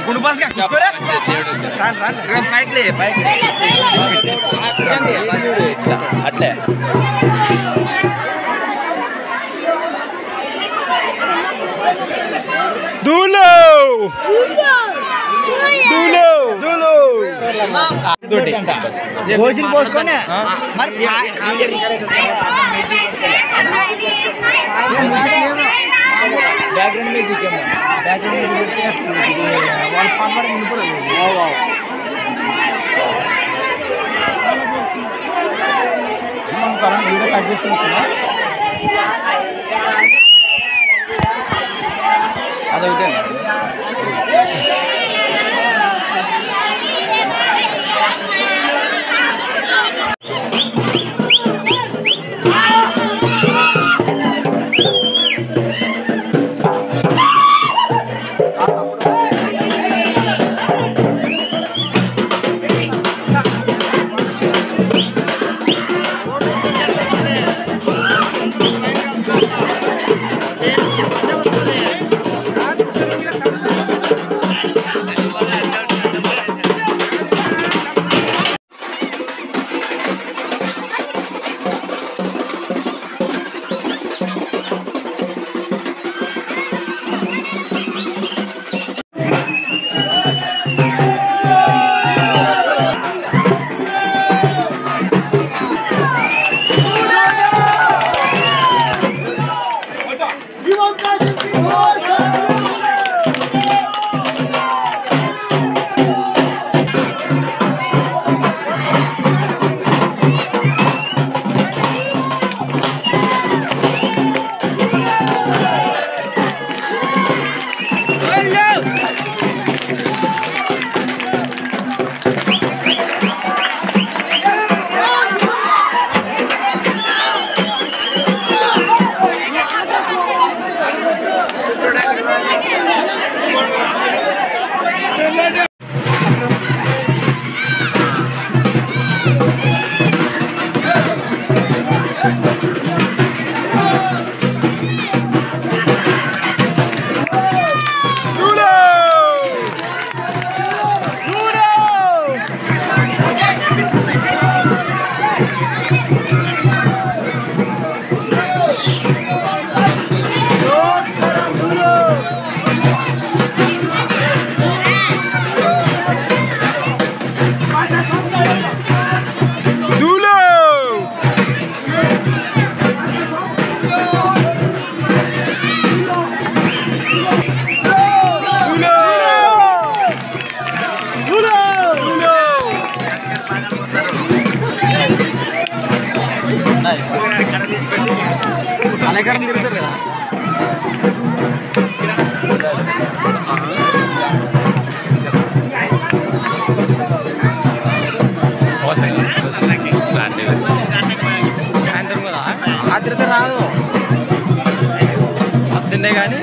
గుండు పాస్ చూసుకోరా రాండి రాండి పైకి లే పైకి అట్లే దూలో దూలో దూలో భోజనం పోసుకొని మరి బ్యాక్గ్రౌండ్ మ్యూజిక్ బ్యాక్గ్రౌండ్ మ్యూజిక్ పెడితే వాళ్ళ పాట పాడి వినపడదు వీడియో కట్ చేసుకుంటున్నా అదొకటే దూలో దూలో దూలో దూలో అనేకరం తిరుగుతారు కదా సాయంత్రం కదా రాత్రి రాదు పద్దెండే కానీ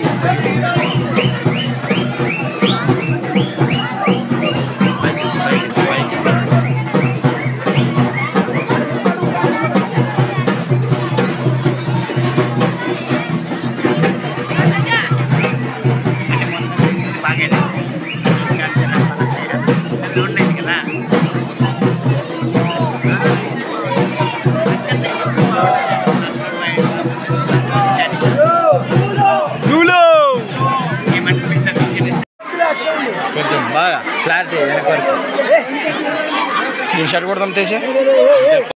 దూలో కొంచెం బాగా క్లారిటీ స్క్రీన్ షాట్ కొడదాం తెసి